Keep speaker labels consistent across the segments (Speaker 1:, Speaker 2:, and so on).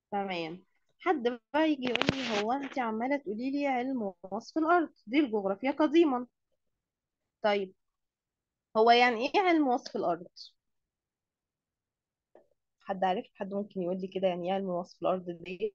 Speaker 1: تمام حد بقى يجي يقول لي هو انت عماله تقولي لي علم وصف الارض دي الجغرافيا قديما طيب هو يعني ايه علم وصف الارض حد عارف حد ممكن يقول لي كده يعني ايه علم وصف الارض دي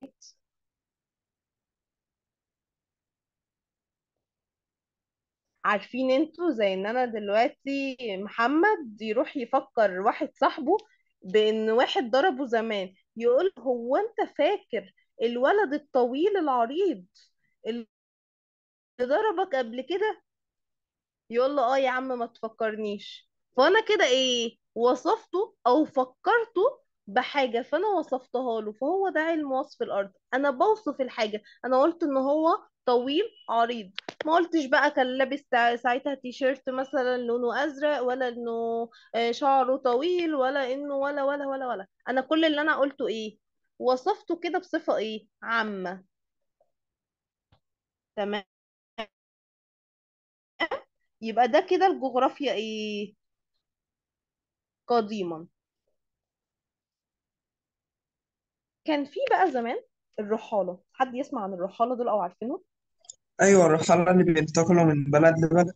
Speaker 1: عارفين انتوا زي ان انا دلوقتي محمد يروح يفكر واحد صاحبه بان واحد ضربه زمان يقول هو انت فاكر الولد الطويل العريض اللي ضربك قبل كده يقول له اه يا عم ما تفكرنيش فانا كده ايه وصفته او فكرته بحاجة فانا وصفتها له فهو ده علم وصف الارض انا بوصف الحاجة انا قلت ان هو طويل عريض ما قلتش بقى كان لابس سا- ساعتها تيشيرت مثلا لونه ازرق ولا انه آه، شعره طويل ولا انه ولا ولا ولا ولا انا كل اللي انا قلته ايه وصفته كده بصفة ايه عامة تمام يبقى ده كده الجغرافيا ايه قديما كان في بقى زمان الرحالة حد يسمع عن الرحالة دول أو عارفينه
Speaker 2: أيوة الرحالة اللي بينتقلوا من بلد لبلد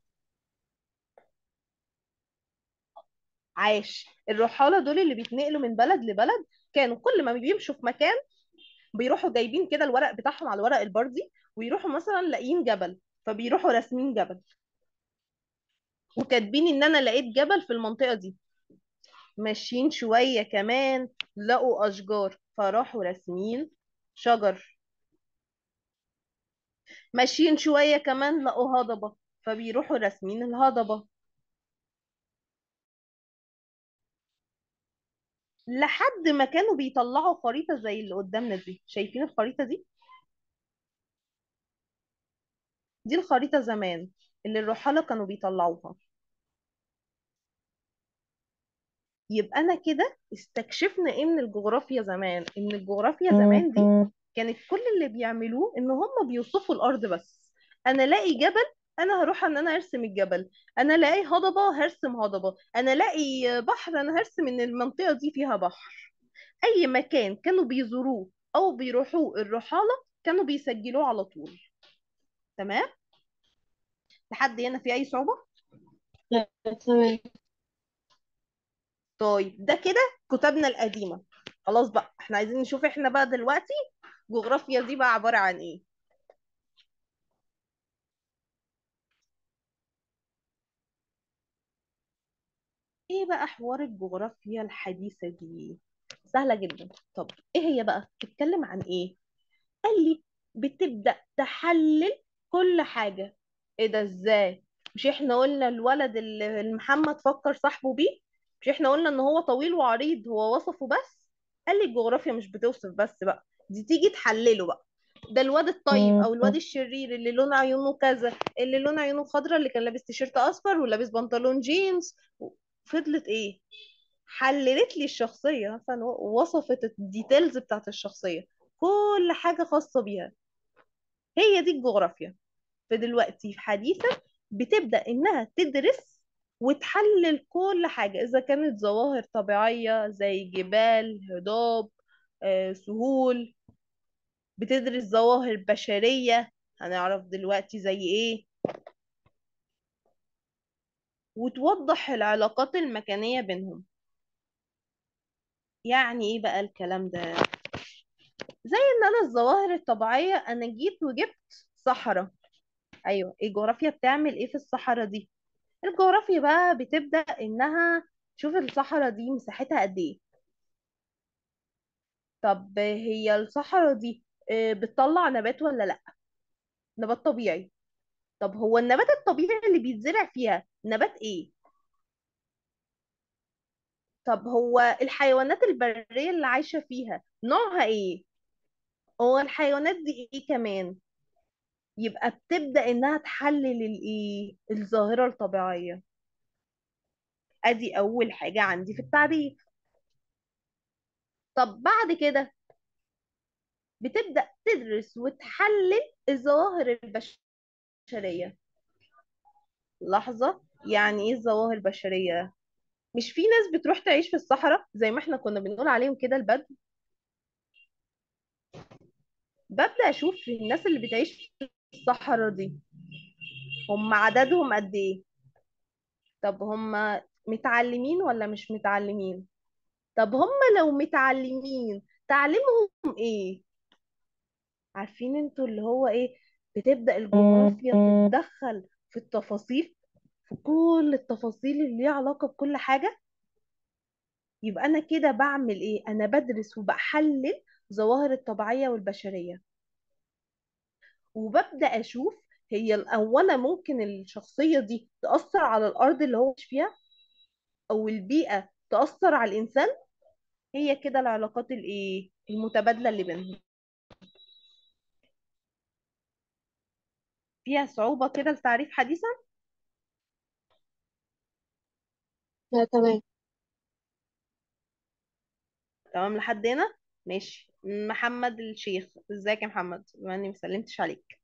Speaker 1: عاش الرحالة دول اللي بيتنقلوا من بلد لبلد كانوا كل ما بيمشوا في مكان بيروحوا جايبين كده الورق بتاعهم على الورق البردي ويروحوا مثلا لاقيين جبل فبيروحوا راسمين جبل وكاتبين ان انا لقيت جبل في المنطقة دي ماشيين شوية كمان لقوا اشجار فراحوا راسمين شجر ماشيين شوية كمان لقوا هضبة فبيروحوا راسمين الهضبة لحد ما كانوا بيطلعوا خريطة زي اللي قدامنا دي شايفين الخريطة دي دي الخريطة زمان اللي الرحالة كانوا بيطلعوها يبقى أنا كده استكشفنا إيه من الجغرافيا زمان إن الجغرافيا زمان دي كانت كل اللي بيعملوه إن هم بيوصفوا الأرض بس أنا الاقي جبل أنا هروح إن أنا أرسم الجبل أنا الاقي هضبة هرسم هضبة أنا الاقي بحر أنا هرسم إن المنطقة دي فيها بحر أي مكان كانوا بيزوروه أو بيروحوه الرحالة كانوا بيسجلوه على طول تمام لحد هنا في اي صعوبة
Speaker 3: لا تمام
Speaker 1: طيب ده كده كتابنا القديمة خلاص بقى احنا عايزين نشوف احنا بقى دلوقتي جغرافيا دي بقى عبارة عن ايه ايه بقى حوار الجغرافيا الحديثة دي سهلة جدا طب ايه هي بقى بتتكلم عن ايه قال لي بتبدأ تحلل كل حاجة ايه ده ازاي مش احنا قلنا الولد اللي اللي محمد فكر صاحبه بيه مش احنا قلنا ان هو طويل وعريض هو وصفه بس قال لي الجغرافيا مش بتوصف بس بقى دي تيجي تحلله بقى ده الواد الطيب او الواد الشرير اللي لون عيونه كذا اللي لون عيونه خضرا اللي كان لابس تيشيرت اصفر ولابس بنطلون جينز فضلت ايه حللت لي الشخصية مثلا وصفت الديتيلز بتاعت الشخصية كل حاجة خاصة بيها هي دي الجغرافيا فدلوقتي في حديثا بتبدأ إنها تدرس وتحلل كل حاجة إذا كانت ظواهر طبيعية زي جبال هضاب آه، سهول بتدرس ظواهر بشرية هنعرف دلوقتي زي إيه وتوضح العلاقات المكانية بينهم يعني إيه بقى الكلام ده زي إن أنا الظواهر الطبيعية أنا جيت وجبت صحراء أيوة الجغرافيا بتعمل إيه في الصحراء دي الجغرافيا بقى بتبدأ إنها تشوف الصحراء دي مساحتها قد إيه طب هي الصحراء دي آه، بتطلع نبات ولا لأ نبات طبيعي طب هو النبات الطبيعي اللي بيتزرع فيها نبات إيه طب هو الحيوانات البرية اللي عايشة فيها نوعها إيه هو الحيوانات دي إيه كمان يبقى بتبدأ إنها تحلل الإيه الظاهرة الطبيعية أدي أول حاجة عندي في التعريف طب بعد كده بتبدأ تدرس وتحلل الظواهر البشرية لحظة يعني ايه الظواهر البشرية مش في ناس بتروح تعيش في الصحراء زي ما احنا كنا بنقول عليهم كده البدو ببدأ اشوف الناس اللي بتعيش في الصحراء دي هم عددهم قد ايه طب هم متعلمين ولا مش متعلمين طب هم لو متعلمين تعليمهم ايه عارفين انتوا اللي هو ايه بتبدأ الجغرافيا تتدخل في التفاصيل في كل التفاصيل اللي ليها علاقة بكل حاجة يبقى انا كده بعمل ايه انا بدرس وبحلل ظواهر الطبيعية والبشرية وببدأ اشوف هي الأولى ممكن الشخصية دي تأثر على الأرض اللي هو عايش فيها أو البيئة تأثر على الإنسان هي كده العلاقات الايه المتبادلة اللي بينهم فيها صعوبة كده لتعريف حديثا
Speaker 3: لا تمام
Speaker 1: تمام لحد هنا ماشي محمد الشيخ ازيك يا محمد بما اني مسلمتش عليك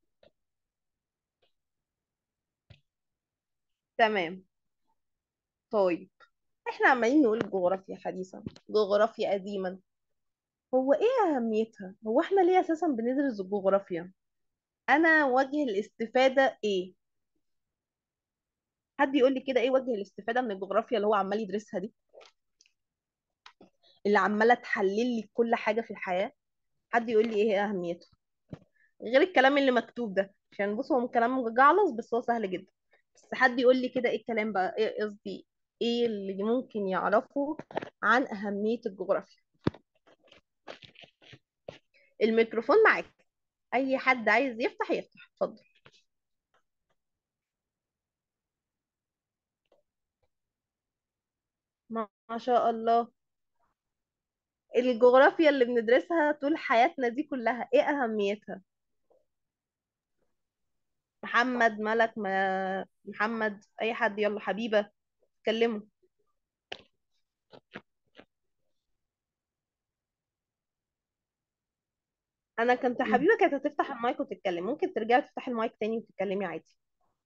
Speaker 1: تمام طيب احنا عمالين نقول جغرافيا حديثا جغرافيا قديما هو ايه اهميتها هو احنا ليه اساسا بندرس الجغرافيا انا وجه الاستفادة ايه حد يقول لي كده ايه وجه الاستفادة من الجغرافيا اللي هو عمال يدرسها دي اللي عمالة تحلل لي كل حاجة في الحياة حد يقول لي ايه هي اهميتها غير الكلام اللي مكتوب ده عشان بص هو كلام مجعلص بس هو سهل جدا بس حد يقول لي كده ايه الكلام بقى ايه قصدي ايه اللي ممكن يعرفه عن أهمية الجغرافيا الميكروفون معاك اي حد عايز يفتح يفتح اتفضل ما ما شاء الله الجغرافيا اللي بندرسها طول حياتنا دي كلها ايه أهميتها محمد ملك ما محمد اي حد يلا حبيبة اتكلموا انا كنت حبيبة كانت هتفتح المايك وتتكلم ممكن ترجعي تفتحي المايك تاني وتتكلمي عادي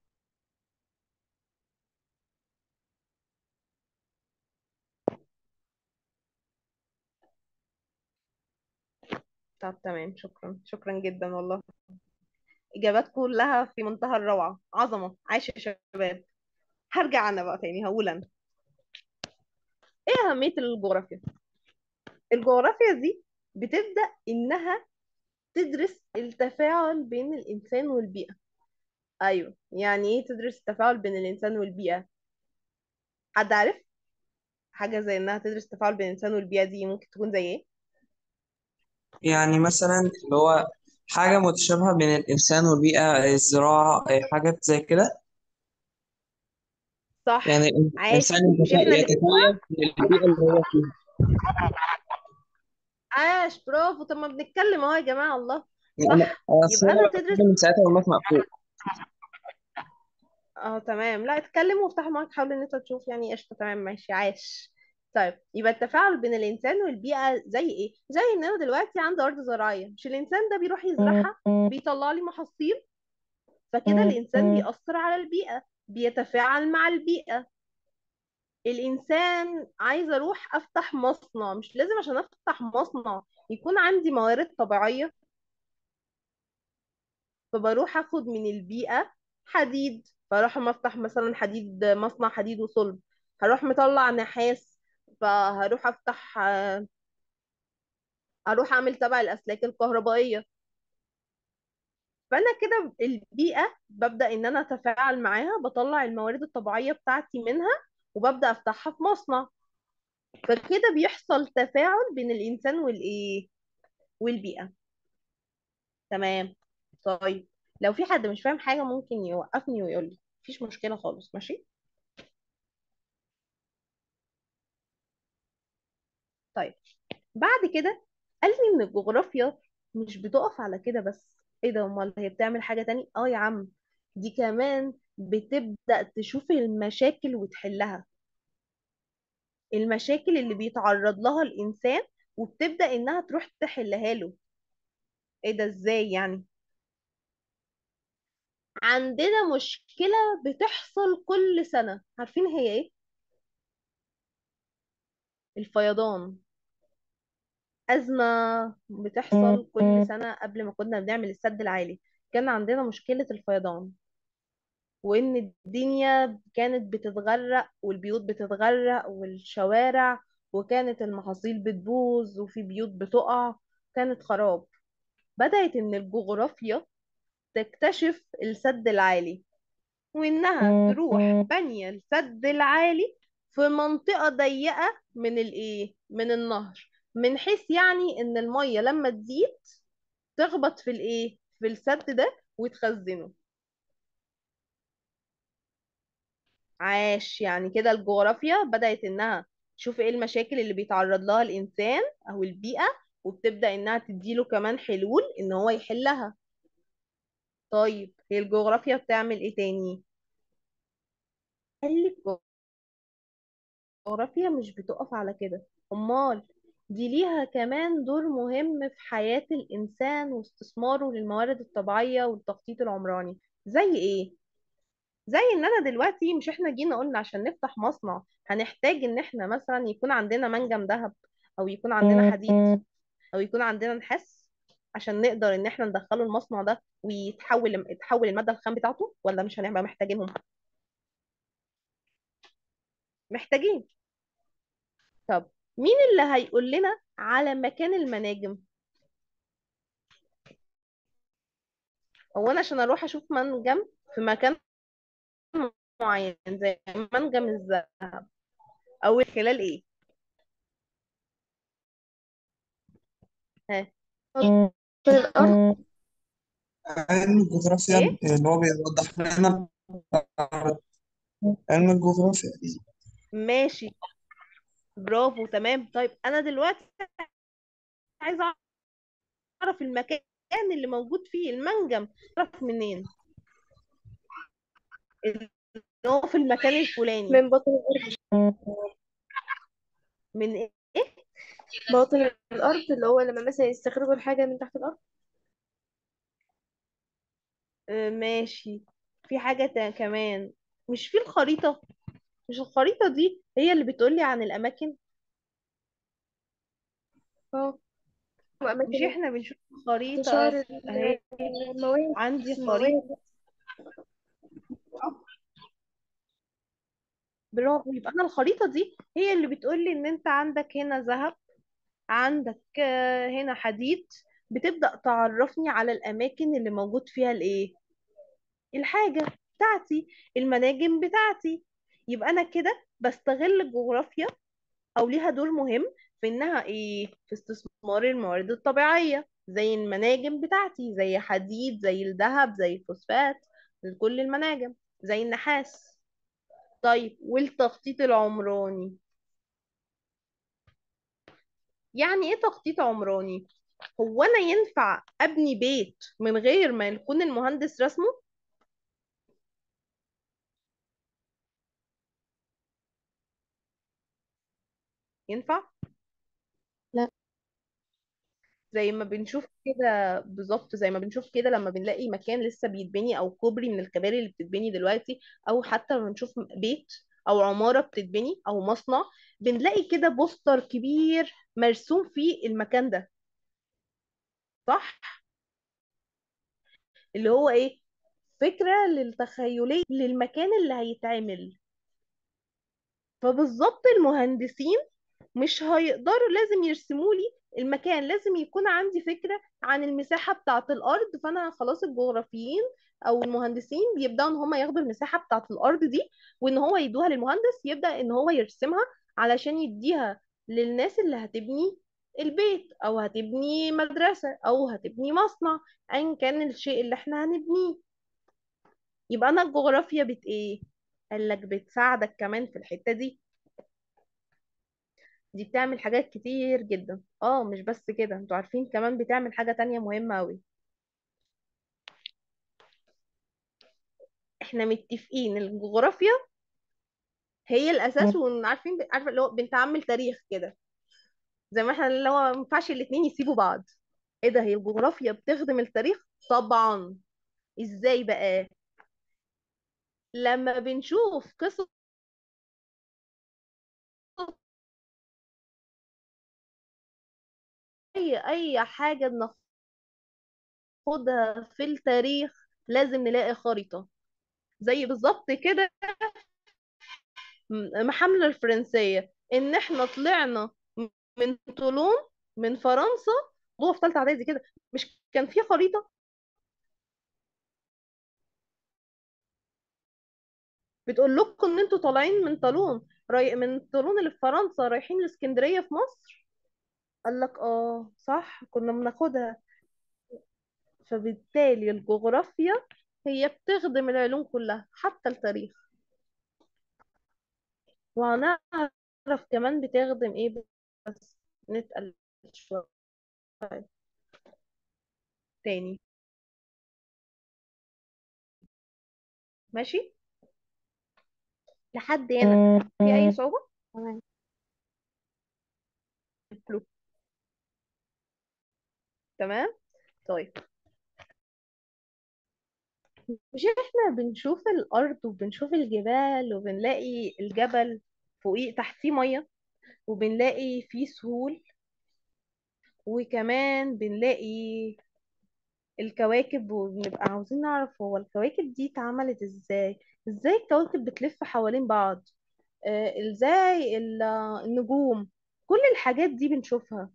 Speaker 1: طب تمام شكرا شكرا جدا والله اجابات كلها في منتهى الروعة عظمة عايش يا شباب هرجع انا بقى تاني هقول انا ايه اهمية الجغرافيا الجغرافيا دي بتبدأ انها تدرس التفاعل بين الانسان والبيئة ايوه يعني ايه تدرس التفاعل بين الانسان والبيئة حد عارف حاجة زي انها تدرس التفاعل بين الانسان والبيئة دي ممكن تكون زي ايه
Speaker 2: يعني مثلا اللي هو حاجة متشابهة بين الإنسان والبيئة الزراعة أي حاجات زي كده
Speaker 1: صح
Speaker 2: يعني
Speaker 1: عاش
Speaker 2: الإنسان
Speaker 1: مش احنا اللي
Speaker 2: يتكيف للبيئة اللي هو فيها
Speaker 1: عاش برافو طب ما بنتكلم اهو يا جماعة الله
Speaker 2: يعني
Speaker 1: صح
Speaker 2: أصل
Speaker 1: يبقى
Speaker 2: أنا
Speaker 1: انا تدرس
Speaker 2: بتكلم من ساعتها والمايك مقفول
Speaker 1: اه تمام لا اتكلم وافتح معاك حاول ان انت تشوف يعني قشطه تمام ماشي عاش طيب يبقى التفاعل بين الانسان والبيئه زي ايه زي ان انا دلوقتي عندي ارض زراعيه مش الانسان ده بيروح يزرعها بيطلع لي محاصيل فكده الانسان بيأثر على البيئه بيتفاعل مع البيئه الانسان عايز اروح افتح مصنع مش لازم عشان افتح مصنع يكون عندي موارد طبيعيه فبروح اخد من البيئة حديد فاروح أما افتح مثلا حديد مصنع حديد وصلب هروح مطلع نحاس فهروح افتح آه، اروح اعمل تبع الاسلاك الكهربائية فانا كده البيئة ببدأ ان انا اتفاعل معاها بطلع الموارد الطبيعية بتاعتي منها وببدأ افتحها في مصنع فكده بيحصل تفاعل بين الانسان والايه والبيئة تمام طيب لو في حد مش فاهم حاجة ممكن يوقفني ويقول لي مفيش مشكلة خالص ماشي طيب بعد كده قال لي ان الجغرافيا مش بتقف على كده بس ايه ده امال هي بتعمل حاجة تاني اه يا عم دي كمان بتبدأ تشوف المشاكل وتحلها المشاكل اللي بيتعرض لها الإنسان وبتبدأ إنها تروح تحلها له ايه ده ازاي يعني عندنا مشكلة بتحصل كل سنة عارفين هي ايه الفيضان أزمة بتحصل كل سنة قبل ما كنا بنعمل السد العالي كان عندنا مشكلة الفيضان وإن الدنيا كانت بتتغرق والبيوت بتتغرق والشوارع وكانت المحاصيل بتبوظ وفي بيوت بتقع كانت خراب بدأت إن الجغرافيا تكتشف السد العالي وإنها تروح بانية السد العالي في منطقة ضيقة من الإيه؟ من النهر من حيث يعني إن المية لما تزيد تخبط في الإيه؟ في السد ده وتخزنه عاش يعني كده الجغرافيا بدأت إنها تشوف إيه المشاكل اللي بيتعرض لها الإنسان أو البيئة وبتبدأ إنها تديله كمان حلول إن هو يحلها طيب هي الجغرافيا بتعمل إيه تاني؟ قال لك الجغرافيا مش بتقف على كده أمال دي ليها كمان دور مهم في حياة الإنسان واستثماره للموارد الطبيعية والتخطيط العمراني زي إيه؟ زي إن أنا دلوقتي مش إحنا جينا قلنا عشان نفتح مصنع هنحتاج إن إحنا مثلا يكون عندنا منجم ذهب أو يكون عندنا حديد أو يكون عندنا نحاس عشان نقدر إن إحنا ندخله المصنع ده ويتحول يتحول المادة الخام بتاعته ولا مش هنبقى محتاجينهم؟ محتاجين طب مين اللي هيقول لنا على مكان المناجم هو انا عشان اروح اشوف منجم في مكان معين زي منجم الذهب او خلال ايه ها
Speaker 3: من الأرض
Speaker 2: علم الجغرافيا
Speaker 1: ايه
Speaker 2: اللي هو بيوضح لنا الأرض. علم الجغرافيا
Speaker 1: ماشي برافو تمام طيب انا دلوقتي عايزه اعرف المكان اللي موجود فيه المنجم اعرف منين ان هو في المكان الفلاني
Speaker 3: من باطن الأرض
Speaker 1: من ايه
Speaker 3: باطن الأرض اللي هو لما مثلا يستخرجوا الحاجة من تحت الأرض
Speaker 1: آه، ماشي في حاجة تا- كمان مش في الخريطة مش الخريطة دي هي اللي بتقولي عن الأماكن
Speaker 3: اه
Speaker 1: مش
Speaker 3: وأماكن
Speaker 1: احنا بنشوف خريطة
Speaker 3: انتشار
Speaker 1: اهي
Speaker 3: المواد
Speaker 1: عندي خريطة
Speaker 3: المواد
Speaker 1: برافو يبقى انا الخريطة دي هي اللي بتقولي ان انت عندك هنا ذهب عندك آه، هنا حديد بتبدأ تعرفني على الأماكن اللي موجود فيها الإيه الحاجة بتاعتي المناجم بتاعتي يبقى أنا كده بستغل الجغرافيا أو ليها دور مهم في إنها إيه في استثمار الموارد الطبيعية زي المناجم بتاعتي زي حديد زي الذهب زي الفوسفات كل المناجم زي النحاس طيب والتخطيط العمراني يعني ايه تخطيط عمراني هو انا ينفع ابني بيت من غير ما يكون المهندس رسمه ينفع
Speaker 3: لا
Speaker 1: زي ما بنشوف كده بالظبط زي ما بنشوف كده لما بنلاقي مكان لسه بيتبني او كوبري من الكباري اللي بتتبني دلوقتي او حتى لما بنشوف بيت او عمارة بتتبني او مصنع بنلاقي كده بوستر كبير مرسوم فيه المكان ده صح اللي هو ايه فكرة للتخيلية للمكان اللي هيتعمل فبالظبط المهندسين مش هيقدروا لازم يرسموا لي المكان لازم يكون عندي فكرة عن المساحة بتاعة الأرض فأنا خلاص الجغرافيين أو المهندسين بيبدأوا إن هم ياخدوا المساحة بتاعة الأرض دي وإن هو يدوها للمهندس يبدأ إن هو يرسمها علشان يديها للناس اللي هتبني البيت أو هتبني مدرسة أو هتبني مصنع أيا كان الشيء اللي احنا هنبنيه يبقى أنا الجغرافيا بت إيه؟ قالك بتساعدك كمان في الحتة دي دي بتعمل حاجات كتير جدا اه مش بس كده انتوا عارفين كمان بتعمل حاجة تانية مهمة أوي احنا متفقين الجغرافيا هي الأساس وعارفين عارفة اللي هو بنتعمل تاريخ كده زي ما احنا اللي هو ما ينفعش الاتنين يسيبوا بعض ايه ده هي الجغرافيا بتخدم التاريخ طبعا ازاي بقى لما بنشوف قصص اي حاجة بناخدها في التاريخ لازم نلاقي خريطة زي بالظبط كده م- محاملة الفرنسية ان احنا طلعنا من طولون من فرنسا جوه في ثالثة اعدادي كده مش كان في خريطة بتقول لكم ان انتوا طالعين من طولون راي... من طولون اللي في فرنسا رايحين الاسكندرية في مصر قال لك اه صح كنا بناخدها فبالتالي الجغرافيا هي بتخدم العلوم كلها حتى التاريخ وهنعرف كمان بتخدم ايه بس نتقل شوية تاني ماشي لحد هنا في اي صعوبة
Speaker 3: تمام
Speaker 1: تمام طيب مش احنا بنشوف الارض وبنشوف الجبال وبنلاقي الجبل فوقيه تحتيه ميه وبنلاقي فيه سهول وكمان بنلاقي الكواكب وبنبقى عاوزين نعرف هو الكواكب دي اتعملت ازاي ازاي الكواكب بتلف حوالين بعض آه، ازاي ال- النجوم كل الحاجات دي بنشوفها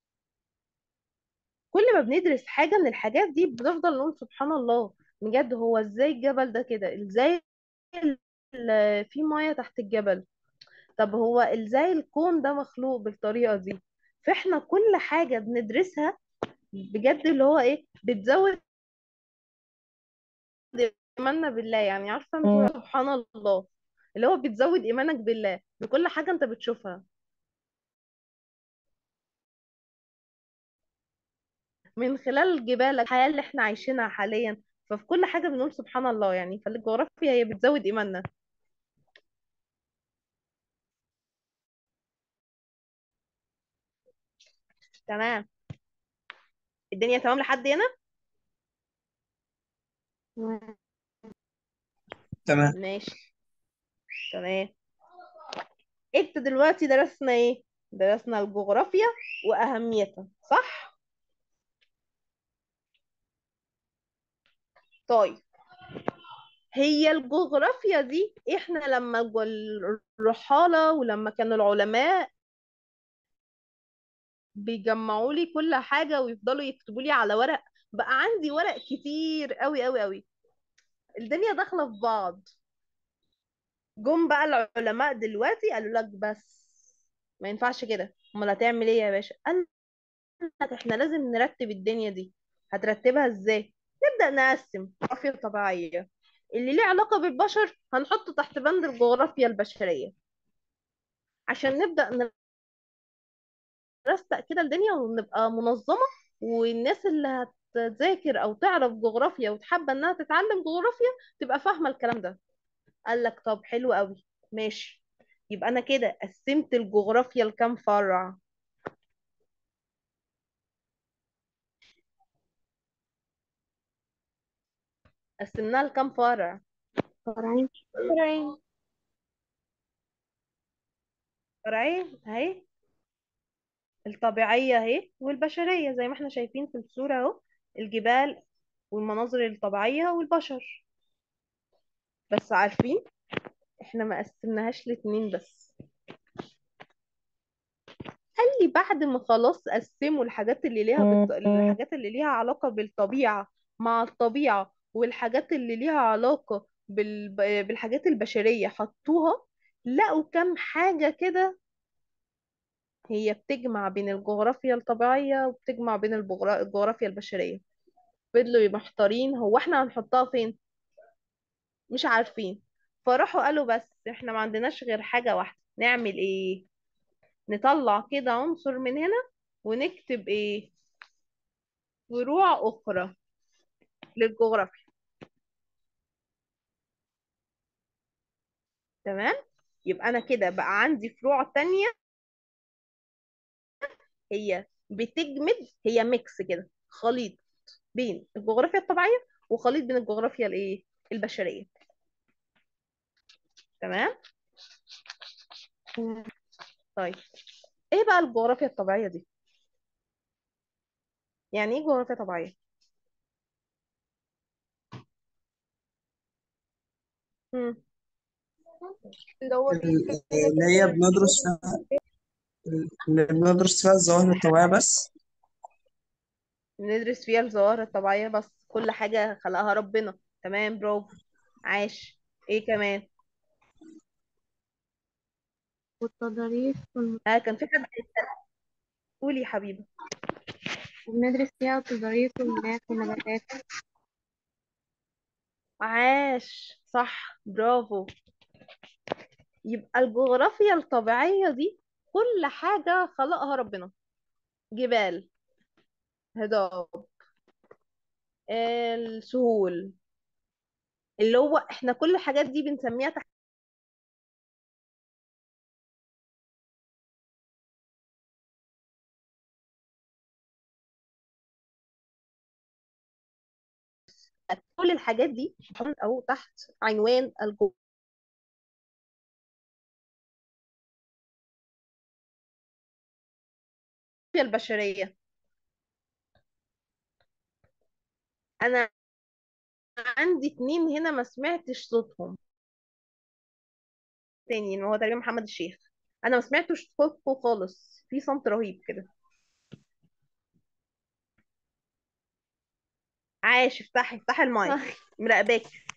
Speaker 1: كل ما بندرس حاجة من الحاجات دي بنفضل نقول سبحان الله بجد هو ازاي الجبل ده كده ازاي ال- في مية تحت الجبل طب هو ازاي الكون ده مخلوق بالطريقة دي فاحنا كل حاجة بندرسها بجد اللي هو ايه بتزود ايماننا بالله يعني عارفة انت سبحان الله اللي هو بتزود ايمانك بالله بكل حاجة انت بتشوفها من خلال الجبال الحياة اللي احنا عايشينها حاليا ففي كل حاجة بنقول سبحان الله يعني فالجغرافيا هي بتزود ايماننا تمام الدنيا تمام لحد هنا
Speaker 3: تمام
Speaker 2: تمام
Speaker 1: ماشي تمام انت دلوقتي درسنا ايه درسنا الجغرافيا واهميتها صح طيب هي الجغرافيا دي احنا لما جو- الرحالة ولما كانوا العلماء بيجمعوا لي كل حاجة ويفضلوا يكتبوا لي على ورق بقى عندي ورق كتير قوي قوي قوي الدنيا داخلة في بعض جم بقى العلماء دلوقتي قالوا لك بس ما ينفعش كده امال هتعمل ايه يا باشا قال لك احنا لازم نرتب الدنيا دي هترتبها ازاي نبدأ نقسم جغرافيا طبيعية اللي ليه علاقة بالبشر هنحطه تحت بند الجغرافيا البشرية عشان نبدأ نرستق كده الدنيا ونبقى منظمة والناس اللي هتذاكر أو تعرف جغرافيا وتحب إنها تتعلم جغرافيا تبقى فاهمة الكلام ده قال لك طب حلو قوي ماشي يبقى أنا كده قسمت الجغرافيا لكام فرع قسمناها لكام فرع
Speaker 3: فرعين
Speaker 1: فرعين فرعين اهي الطبيعية اهي والبشرية زي ما احنا شايفين في الصورة اهو الجبال والمناظر الطبيعية والبشر بس عارفين احنا ما قسمناهاش لاتنين بس قال لي بعد ما خلاص قسموا الحاجات اللي ليها بالط... الحاجات اللي ليها علاقة بالطبيعة مع الطبيعة والحاجات اللي ليها علاقة بال... بالحاجات البشرية حطوها لقوا كام حاجة كده هي بتجمع بين الجغرافيا الطبيعية وبتجمع بين البغرا- الجغرافيا البشرية فضلوا يبقوا محتارين هو احنا هنحطها فين مش عارفين فراحوا قالوا بس احنا ما عندناش غير حاجة واحدة نعمل ايه نطلع كده عنصر من هنا ونكتب ايه فروع اخرى للجغرافيا تمام يبقى انا كده بقى عندي فروع تانية هي بتجمد هي ميكس كده خليط بين الجغرافيا الطبيعية وخليط بين الجغرافيا الايه البشرية تمام
Speaker 3: تمام
Speaker 1: طيب ايه بقى الجغرافيا الطبيعية دي يعني ايه جغرافيا طبيعية مم.
Speaker 3: اللي هو في
Speaker 2: ال-
Speaker 3: حاجة
Speaker 2: اللي هي
Speaker 3: كده
Speaker 2: بندرس فيها اللي بندرس فيها الظواهر الطبيعية بس
Speaker 1: ندرس فيها الظواهر الطبيعية بس كل حاجة خلقها ربنا تمام برافو عاش ايه كمان
Speaker 4: والتضاريس والم-
Speaker 1: اه كان في حد هيسأل. قولي يا حبيبي
Speaker 4: وبندرس فيها التضاريس والمناخ والنباتات
Speaker 1: عاش صح برافو يبقى الجغرافيا الطبيعية دي كل حاجة خلقها ربنا جبال هضاب السهول اللي هو احنا كل الحاجات دي بنسميها تحت كل الحاجات دي او تحت عنوان الجغرافيا البشرية انا عندي اتنين هنا ما سمعتش صوتهم تاني ان هو تقريبا محمد الشيخ انا ما سمعتش صوتكم خالص في صمت رهيب كده عاش افتحي افتحي المايك مراقباك